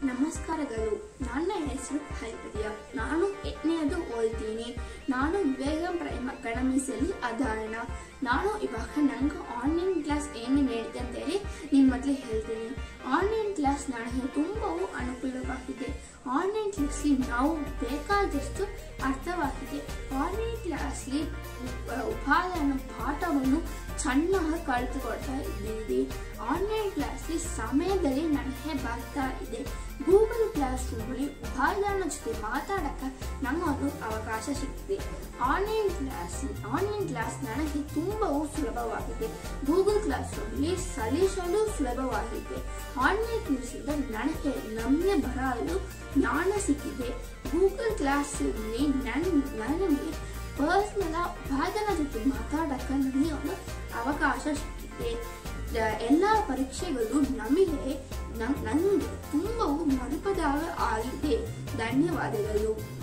ನಮಸ್ಕಾರಗಳು ನನ್ನ ಹೆಸರು ಹರಿಪ್ರಿಯ ನಾನು ಎಂಟನೆಯದು ಓದ್ತೀನಿ ನಾನು ವಿವೇಕಂ ಪ್ರೈಮ್ ಅಕಾಡೆಮೀಸಲ್ಲಿ ಅಧ್ಯಯನ ನಾನು ಇವಾಗ ನಂಗೆ ಆನ್ಲೈನ್ ಕ್ಲಾಸ್ ಏನು ನೀಡಿದೆ ಅಂತೇಳಿ ನಿಮ್ಮ ಮೊದಲೇ ಹೇಳ್ತೀನಿ ಆನ್ಲೈನ್ ಕ್ಲಾಸ್ ನನಗೆ ತುಂಬವು ಅನುಕೂಲವಾಗಿದೆ ಆನ್ಲೈನ್ ಕ್ಲಾಸ್ಲಿ ನಾವು ಬೇಕಾದಷ್ಟು ಅರ್ಥವಾಗಿದೆ ಆನ್ಲೈನ್ ಕ್ಲಾಸ್ಲಿ ಉಪಾದಾನ ಪಾಠವನ್ನು ಚೆನ್ನಾಗಿ ಕಲಿತುಕೊಳ್ತಾ ಇದ್ದೀವಿ ಆನ್ಲೈನ್ ಕ್ಲಾಸ್ಲಿ ಸಮಯದಲ್ಲಿ ನನಗೆ ಬರ್ತಾ ಇದೆ ಗೂಗಲ್ ಕ್ಲಾಸ್ ರೂಮಲ್ಲಿ ಉಪಾದಾನ ಜೊತೆ ಮಾತಾಡಕ್ಕೆ ನಮಗೊಂದು ಅವಕಾಶ ಸಿಕ್ಕಿದೆ ಆನ್ಲೈನ್ ಕ್ಲಾಸ್ ಆನ್ಲೈನ್ ಕ್ಲಾಸ್ ನನಗೆ ತುಂಬವು ಸುಲಭವಾಗಿದೆ ಗೂಗಲ್ ಕ್ಲಾಸ್ ರೂಮಲ್ಲಿ ಸಲ್ಲಿಸಲು ಸುಲಭವಾಗಿದೆ ಆನ್ಲೈನ್ ಕ್ಲಾಸಿಂದ ನನಗೆ ನಮಗೆ ಬರಲು ಜ್ಞಾನ ಸಿಕ್ಕಿದೆ ಗೂಗಲ್ ಕ್ಲಾಸ್ ರೂಮಲ್ಲಿ ನನ್ನ ನನಗೆ ಪರ್ಸ್ನಲ್ ಉಪಾದಾನ ಜೊತೆ ಮಾತಾಡಕ್ಕೆ ನನಗೆ ಒಂದು ಅವಕಾಶ ಸಿಕ್ಕಿದೆ ದ- ಎಲ್ಲ ಪರೀಕ್ಷೆಗಳು ನಮಗೆ ನಂ- ನನಗೆ ತುಂಬವು ಮರುಪದಾಗ ಆಗಿದೆ ಧನ್ಯವಾದಗಳು